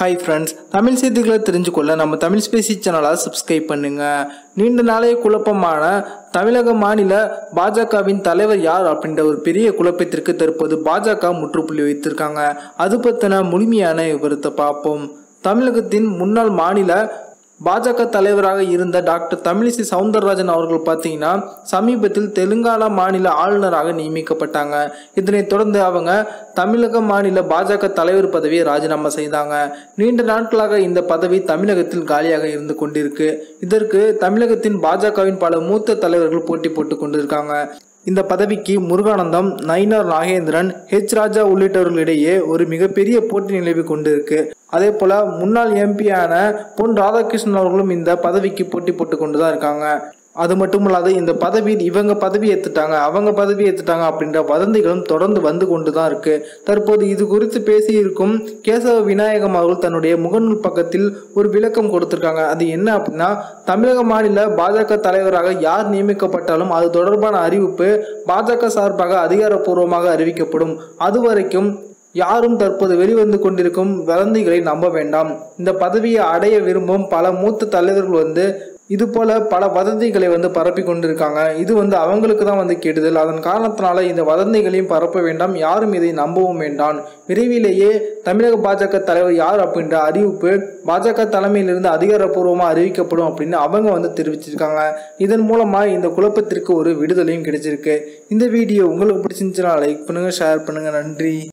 hi friends Tamil செய்திகளை தெரிஞ்சுக்கொள்ள நம்ம Tamil Spacey சேனலை சப்ஸ்கிரைப் பண்ணுங்க நீண்ட நாளைய குழப்பமான தமிழக மாநில பாஜகவின் தலைவர் யார் அப்படின்ற ஒரு பெரிய குழப்பத்திற்கு தற்போது பாஜக முற்றுப்புள்ளி வைத்திருக்காங்க அது பற்றின முழுமையான விவரத்தை பார்ப்போம் தமிழகத்தின் முன்னாள் மாநில பாஜக தலைவராக இருந்த டாக்டர் தமிழிசை சவுந்தரராஜன் அவர்கள் பார்த்தீங்கன்னா சமீபத்தில் தெலுங்கானா மாநில ஆளுநராக நியமிக்கப்பட்டாங்க இதனைத் தொடர்ந்து அவங்க தமிழக மாநில பாஜக தலைவர் பதவியை ராஜினாமா செய்தாங்க நீண்ட நாட்களாக இந்த பதவி தமிழகத்தில் காலியாக இருந்து கொண்டிருக்கு இதற்கு தமிழகத்தின் பாஜகவின் பல மூத்த தலைவர்கள் போட்டி போட்டு கொண்டிருக்காங்க இந்த பதவிக்கு முருகானந்தம் நயினார் நாகேந்திரன் ஹெச் ராஜா உள்ளிட்டவர்களிடையே ஒரு மிகப்பெரிய போட்டி நிலவி கொண்டிருக்கு அதே போல முன்னாள் எம்பியான பொன் ராதாகிருஷ்ணன் அவர்களும் இந்த பதவிக்கு போட்டி போட்டு கொண்டு தான் இருக்காங்க அது மட்டும் இல்லாத இந்த பதவியில் இவங்க பதவி ஏற்றுட்டாங்க அவங்க பதவி ஏற்றுட்டாங்க அப்படின்ற வதந்திகளும் தொடர்ந்து வந்து கொண்டு தான் இருக்கு தற்போது இது குறித்து பேசியிருக்கும் கேசவ விநாயகம் அவர்கள் தன்னுடைய முகநூல் பக்கத்தில் ஒரு விளக்கம் கொடுத்திருக்காங்க அது என்ன அப்படின்னா தமிழக மாநில பாஜக தலைவராக யார் நியமிக்கப்பட்டாலும் அது தொடர்பான அறிவிப்பு பாஜக சார்பாக அதிகாரப்பூர்வமாக அறிவிக்கப்படும் அதுவரைக்கும் யாரும் தற்போது வெளிவந்து கொண்டிருக்கும் வதந்திகளை நம்ப வேண்டாம் இந்த பதவியை அடைய விரும்பும் பல மூத்த தலைவர்கள் வந்து இது போல பல வதந்திகளை வந்து பரப்பி கொண்டிருக்காங்க இது வந்து அவங்களுக்கு தான் வந்து கெடுதல் அதன் காரணத்தினால இந்த வதந்திகளையும் பரப்ப வேண்டாம் யாரும் இதை நம்பவும் வேண்டாம் விரைவிலேயே தமிழக பாஜக தலைவர் யார் அப்படின்ற அறிவிப்பு பாஜக தலைமையிலிருந்து அதிகாரப்பூர்வமாக அறிவிக்கப்படும் அப்படின்னு அவங்க வந்து தெரிவிச்சிருக்காங்க இதன் மூலமாக இந்த குழப்பத்திற்கு ஒரு விடுதலையும் கிடைச்சிருக்கு இந்த வீடியோ உங்களுக்கு பிடிச்சிருந்துச்சுன்னா லைக் பண்ணுங்க ஷேர் பண்ணுங்க நன்றி